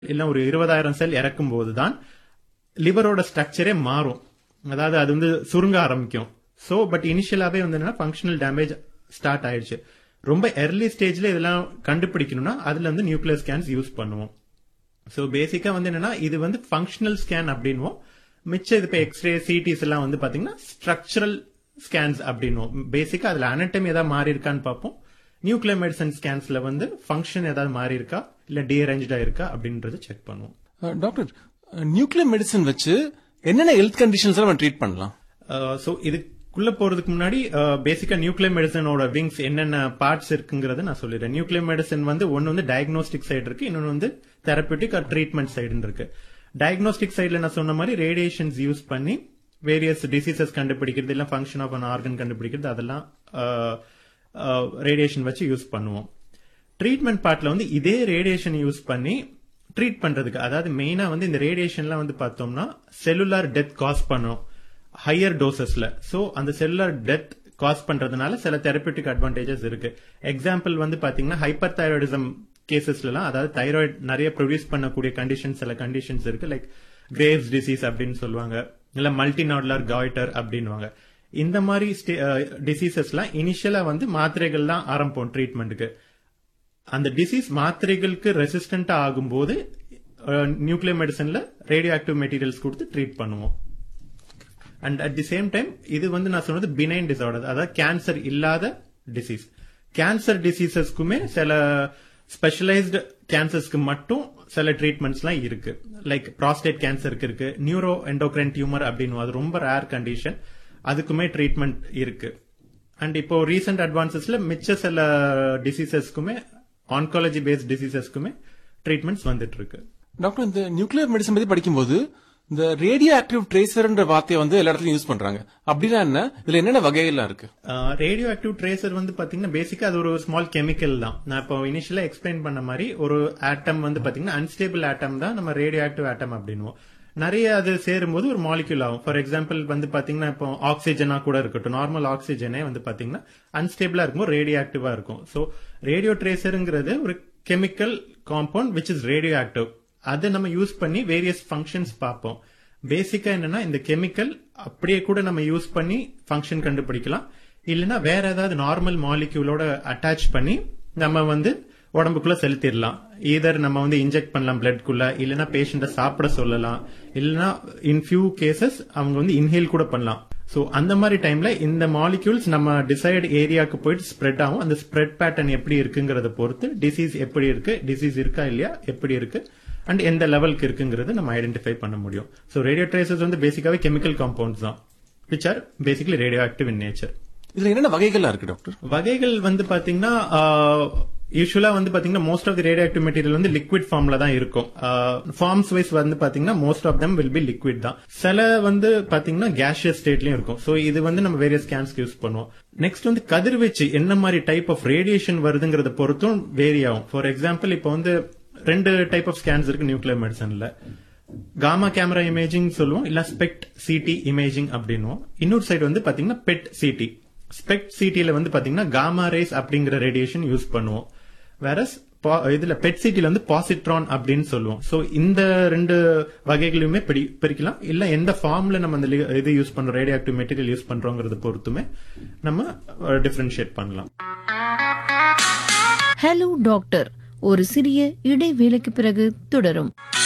இல்ல ஒரு இருபதாயிரம் செல் இறக்கும் போது தான் லிவரோட ஸ்ட்ரக்சரே மாறும் அதாவது அது வந்து சுருங்க ஆரம்பிக்கும் சோ பட் இனிஷியலாவே வந்து என்னன்னா ஃபங்க்ஷனல் டேமேஜ் ஸ்டார்ட் ஆயிடுச்சு ரொம்ப எர்லி ஸ்டேஜ்ல இதெல்லாம் கண்டுபிடிக்கணும்னா அதுல வந்து நியூக்ளியர் ஸ்கேன்ஸ் யூஸ் பண்ணுவோம் சோ பேசிக்கா வந்து என்னன்னா இது வந்து ஃபங்க்ஷனல் ஸ்கேன் அப்படின்வோம் மிச்சம் இது இப்ப எக்ஸ்ரே சிடிஸ் எல்லாம் வந்து பாத்தீங்கன்னா ஸ்ட்ரக்சரல் ஸ்கேன்ஸ் அப்படின்வோம் பேசிக்கா அதுல அனட்டமி ஏதாவது மாறி இருக்கான்னு பார்ப்போம் நியூக்ளியர் மெடிசன் ஸ்கேன்ஸ்ல வந்து ஃபங்க்ஷன் ஏதாவது மாறி இருக்கா இல்ல டீரேஞ்சா இருக்கா அப்படின்றது செக் பண்ணுவோம் அஹ், டாக்டர் நியூக்ளியர் மெடிசன் வச்சு என்னென்ன ஹெல்த் கண்டிஷன்ஸ் நம்ம ட்ரீட் பண்ணலாம் சோ இதுக்குள்ள போறதுக்கு முன்னாடி பேசிக்கா நியூக்ளியர் மெடிசனோட விங்ஸ் என்னென்ன பார்ட்ஸ் இருக்குங்கிறத நான் சொல்லிடுறேன் நியூக்ளியர் மெடிசன் வந்து ஒன்னு வந்து டயக்னோஸ்டிக் சைடு இருக்கு இன்னொன்னு வந்து தெரப்பியூட்டிக் ஆர் ட்ரீட்மெண்ட் சைடுன்னு இருக்கு டயக்னோஸ்டிக் சைடுல நான் சொன்ன மாதிரி ரேடியேஷன்ஸ் யூஸ் பண்ணி வேரியஸ் டிசீசஸ் கண்டுபிடிக்கிறது இல்ல ஃபங்க்ஷன் ஆஃப் அன் ஆர்கன் கண்டுபிடிக்கிறது அதெல்லாம் ரேடியேஷன் வச்சு யூஸ் பண்ணுவோம் ட்ரீட்மெண்ட் பார்ட்ல வந்து இதே ரேடியேஷன் யூஸ் பண்ணி ட்ரீட் பண்றதுக்கு அதாவது மெயினா வந்து இந்த ரேடியேஷன்லாம் வந்து பார்த்தோம்னா செல்லுலார் டெத் காஸ் பண்ணும் ஹையர் டோசஸ்ல சோ அந்த செல்லுலார் டெத் காஸ் பண்றதுனால சில தெரப்பியூட்டிக் அட்வான்டேஜஸ் இருக்கு எக்ஸாம்பிள் வந்து பாத்தீங்கன்னா ஹைப்பர் தைராய்டிசம் கேசஸ்லாம் அதாவது தைராய்டு நிறைய ப்ரொடியூஸ் பண்ணக்கூடிய கண்டிஷன்ஸ் சில கண்டிஷன்ஸ் இருக்கு லைக் கிரேவ்ஸ் டிசீஸ் அப்படின்னு சொல்லுவாங்க இல்ல மல்டிநாடுலர் காய்டர் அப்படின்னுவாங்க இந்த மாதிரி டிசீசஸ்லாம் இனிஷியலா வந்து மாத்திரைகள் தான் ஆரம்பம் ட்ரீட்மெண்ட்டுக்கு அந்த டிசீஸ் மாத்திரைகளுக்கு ரெசிஸ்டன்ட் ஆகும்போது நியூக்ளியர் மெடிசன்ல ரேடியோ ஆக்டிவ் மெட்டீரியல்ஸ் கொடுத்து ட்ரீட் பண்ணுவோம் and at the same time இது வந்து நான் சொன்னது பினைன் டிசார்டர் அதாவது கேன்சர் இல்லாத டிசீஸ் கேன்சர் டிசீசஸ்க்குமே சில ஸ்பெஷலைஸ்டு கேன்சர்ஸ்க்கு மட்டும் சில ட்ரீட்மெண்ட்ஸ்லாம் இருக்கு லைக் ப்ராஸ்டேட் கேன்சருக்கு இருக்கு நியூரோ எண்டோக்ரைன் டியூமர் அப்படின்னு அது ரொம்ப ரேர் கண்டிஷன் அதுக்குமே ட்ரீட்மெண்ட் இருக்கு அண்ட் இப்போ ரீசெண்ட் அட்வான்சஸ்ல மிச்ச சில டிசீசஸ்க்குமே ஆன்காலஜி பேஸ்ட் டிசீசஸ்க்குமே ட்ரீட்மெண்ட்ஸ் வந்துட்டு இருக்கு டாக்டர் இந்த நியூக்ளியர் மெடிசன் பத்தி படிக்கும்போது இந்த ரேடியோ ஆக்டிவ் ட்ரேசர்ன்ற வார்த்தையை வந்து எல்லா இடத்துலயும் யூஸ் பண்றாங்க அப்படின்னா என்ன இதுல என்னென்ன வகைகள்லாம் இருக்கு ரேடியோ ஆக்டிவ் ட்ரேசர் வந்து பாத்தீங்கன்னா பேசிக்கா அது ஒரு ஸ்மால் கெமிக்கல் தான் நான் இப்போ இனிஷியலா எக்ஸ்பிளைன் பண்ண மாதிரி ஒரு ஆட்டம் வந்து பாத்தீங்கன்னா அன்ஸ்டேபிள் ஆட்டம் தான் நம்ம ரேடியோ ஆக்டிவ் ஆட்டம் அப்படின்னுவோம் நிறைய அது சேரும்போது ஒரு மாலிக்யூல் ஆகும் ஃபார் எக்ஸாம்பிள் வந்து பாத்தீங்கன்னா இப்போ ஆக்சிஜனா கூட இருக்கட்டும் நார்மல் ஆக்சிஜனே வந்து பாத்தீங்கன்னா அன்ஸ்டேபிளா இருக்கும்போது ரேடியோ ஆக்டிவா இருக்கும் ஸோ ரேடியோ ட்ரேசருங்கிறது ஒரு chemical compound which is radio active அதை நம்ம யூஸ் பண்ணி வேரியஸ் ஃபங்க்ஷன்ஸ் பார்ப்போம் பேசிக்கா என்னன்னா இந்த கெமிக்கல் அப்படியே கூட நம்ம யூஸ் பண்ணி ஃபங்க்ஷன் கண்டுபிடிக்கலாம் இல்லைன்னா வேற ஏதாவது நார்மல் மாலிக்யூலோட அட்டாச் பண்ணி நம்ம வந்து உடம்புக்குள்ள செலுத்திடலாம் ஈதர் நம்ம வந்து இன்ஜெக்ட் பண்ணலாம் பிளட்குள்ள இல்லைன்னா பேஷண்ட சாப்பிட சொல்லலாம் இல்லைன்னா இன் ஃபியூ கேசஸ் அவங்க வந்து இன்ஹேல் கூட பண்ணலாம் சோ அந்த மாதிரி டைம்ல இந்த மாலிக்யூல்ஸ் நம்ம டிசைட் ஏரியாக்கு போயிட்டு ஸ்ப்ரெட் ஆகும் அந்த ஸ்ப்ரெட் பேட்டர்ன் எப்படி இருக்குங்கிறத பொறுத்து டிசீஸ் எப்படி இருக்கு டிசீஸ் இருக்கா இல்லையா எப்படி இருக்கு அண்ட் எந்த லெவலுக்கு இருக்குங்கிறது நம்ம ஐடென்டிஃபை பண்ண முடியும் ஸோ ரேடியோ ட்ரேசஸ் வந்து பேசிக்காவே கெமிக்கல் காம்பவுண்ட்ஸ் தான் which are basically radio active in nature இதுல என்னென்ன வகைகள்லாம் இருக்கு டாக்டர் வகைகள் வந்து பாத்தீங்கன்னா யூஸ்வலா வந்து பாத்தீங்கன்னா most of the radio active material வந்து லிக்விட் ஃபார்ம்ல தான் இருக்கும் ஃபார்ம்ஸ் வைஸ் வந்து பாத்தீங்கன்னா most of them will be liquid தான் சில வந்து பாத்தீங்கன்னா கேஷியஸ் ஸ்டேட்லயும் இருக்கும் சோ இது வந்து நம்ம வேரியஸ் ஸ்கேன்ஸ்க்கு யூஸ் பண்ணுவோம் நெக்ஸ்ட் வந்து கதிர்வீச்சு என்ன மாதிரி டைப் ஆஃப் ரேடியேஷன் வருதுங்கிறத பொறுத்தும் வேரி ஆகும் ஃபார் எக்ஸாம்பிள் இப்போ வந்து ரெண்டு டைப் ஆஃப் ஸ்கேன்ஸ் இருக்கு நியூக்ளியர் மெடிசன்ல காமா கேமரா இமேஜிங் சொல்லுவோம் இல்ல ஸ்பெக்ட் சிடி இமேஜிங் அப்படின்னும் இன்னொரு சைடு வந்து பாத்தீங்கன்னா பெட் சிடி ஸ்பெக்ட் சிடில வந்து பாத்தீங்கன்னா காமா ரேஸ் அப்படிங்கிற ரேடியேஷன் யூஸ் பண்ணுவோம் வேற இதுல பெட் சிட்டில வந்து பாசிட்ரான் அப்படின்னு சொல்லுவோம் சோ இந்த ரெண்டு வகைகளையுமே பிரி- பிரிக்கலாம் இல்ல எந்த ஃபார்ம்ல நம்ம அந்த li- இது யூஸ் பண்றோம் ரேடியோ ஆக்டிவ் மெட்டீரியல் யூஸ் பண்றோங்கிறத பொறுத்துமே நம்ம டிஃபரன்ஷியேட் பண்ணலாம் ஹலோ டாக்டர் ஒரு சிறிய இடைவேளைக்கு பிறகு தொடரும்